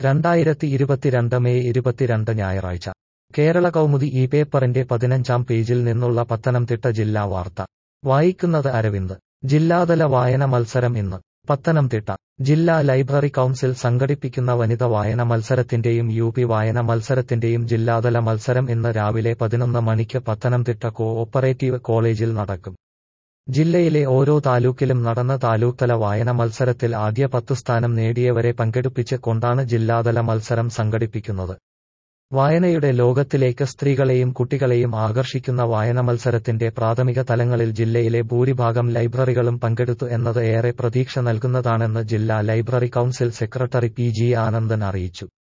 രണ്ടായിരത്തി ഇരുപത്തിരണ്ട് മെയ് ഇരുപത്തിരണ്ട് ഞായറാഴ്ച കേരള കൗമുദി ഈ പേപ്പറിന്റെ പതിനഞ്ചാം പേജിൽ നിന്നുള്ള പത്തനംതിട്ട ജില്ലാ വാർത്ത വായിക്കുന്നത് അരവിന്ദ് ജില്ലാതല വായന മത്സരം ഇന്ന് പത്തനംതിട്ട ജില്ലാ ലൈബ്രറി കൗൺസിൽ സംഘടിപ്പിക്കുന്ന വനിത വായന മത്സരത്തിന്റെയും യു പി വായന മത്സരത്തിന്റെയും ജില്ലാതല മത്സരം ഇന്ന് രാവിലെ പതിനൊന്ന് മണിക്ക് പത്തനംതിട്ട കോ ഓപ്പറേറ്റീവ് കോളേജിൽ നടക്കും ജില്ലയിലെ ഓരോ താലൂക്കിലും നടന്ന താലൂക്ക്തല വായന മത്സരത്തിൽ ആദ്യ പത്ത് സ്ഥാനം നേടിയവരെ പങ്കെടുപ്പിച്ച് കൊണ്ടാണ് ജില്ലാതല മത്സരം സംഘടിപ്പിക്കുന്നത് വായനയുടെ ലോകത്തിലേക്ക് സ്ത്രീകളെയും കുട്ടികളെയും ആകർഷിക്കുന്ന വായന മത്സരത്തിന്റെ പ്രാഥമിക തലങ്ങളിൽ ജില്ലയിലെ ഭൂരിഭാഗം ലൈബ്രറികളും പങ്കെടുത്തു എന്നത് ഏറെ പ്രതീക്ഷ നൽകുന്നതാണെന്ന് ജില്ലാ library council secretary P G Anandan അറിയിച്ചു